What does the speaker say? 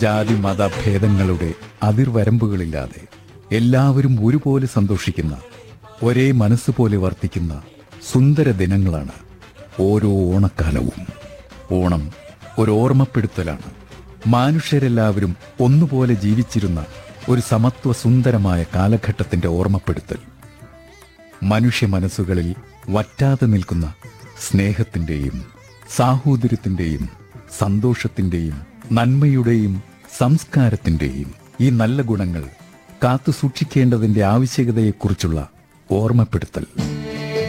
ജാതി മത ഭേദങ്ങളുടെ അതിർവരമ്പുകളില്ലാതെ എല്ലാവരും ഒരുപോലെ സന്തോഷിക്കുന്ന ഒരേ മനസ്സ് പോലെ വർത്തിക്കുന്ന സുന്ദര ദിനങ്ങളാണ് ഓരോ ഓണക്കാലവും ഓണം ഒരു ഓർമ്മപ്പെടുത്തലാണ് മനുഷ്യരെല്ലാവരും ഒന്നുപോലെ ജീവിച്ചിരുന്ന ഒരു സമത്വ സുന്ദരമായ കാലഘട്ടത്തിന്റെ ഓർമ്മപ്പെടുത്തൽ മനുഷ്യ മനസ്സുകളിൽ വറ്റാതെ നിൽക്കുന്ന സ്നേഹത്തിന്റെയും സാഹോദര്യത്തിന്റെയും സന്തോഷത്തിന്റെയും നന്മയുടെയും സംസ്കാരത്തിന്റെയും ഈ നല്ല ഗുണങ്ങൾ കാത്തു സൂക്ഷിക്കേണ്ടതിന്റെ ആവശ്യകതയെക്കുറിച്ചുള്ള ഓർമ്മപ്പെടുത്തൽ